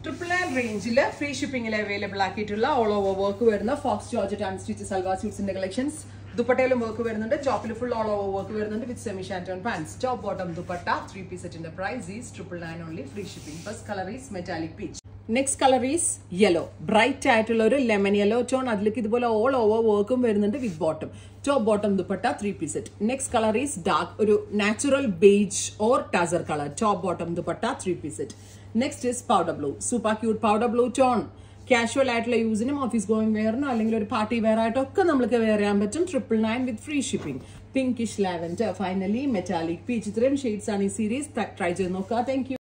triple nine റേഞ്ചിൽ free ഷിപ്പിംഗിൽ available ആക്കിയിട്ടുള്ള ഓൾ ഓവർ വർക്ക് വരുന്ന faux georgette and stitch salwar സ്യൂട്ട്സിന്റെ കളക്ഷൻസ് ദുപ്പട്ടയിലും വർക്ക് വരുന്നുണ്ട് ടോപ്പിൽ ഫുൾ ഓൾ ഓവർ വർക്ക് വരുന്നുണ്ട് with semi shantoon pants top bottom dupatta three piece സെറ്റിന്റെ price is triple nine only free shipping first colour is metallic peach next colour is yellow bright ആയിട്ടുള്ള ഒരു lemon yellow tone അതിലേക്ക് ഇതുപോലെ all over വർക്കും വരുന്നുണ്ട് with bottom top bottom dupatta three piece set next colour is dark ഒരു natural beige or tussar colour top bottom dupatta three piece set next is powder blue super cute powder blue tone casual ആയിട്ടുള്ള യൂസിനും office going വെയറിനോ അല്ലെങ്കിൽ ഒരു party wear ആയിട്ടോ ഒക്കെ നമുക്ക് wear ചെയ്യാൻ പറ്റും triple nine with free shipping pinkish lavender finally metallic peach ഇത്രയും ഷെയ്ഡ്സ് ആണ് ഈ സീരീസ് ട്രൈ ചെയ്ത് നോക്കുക താങ്ക്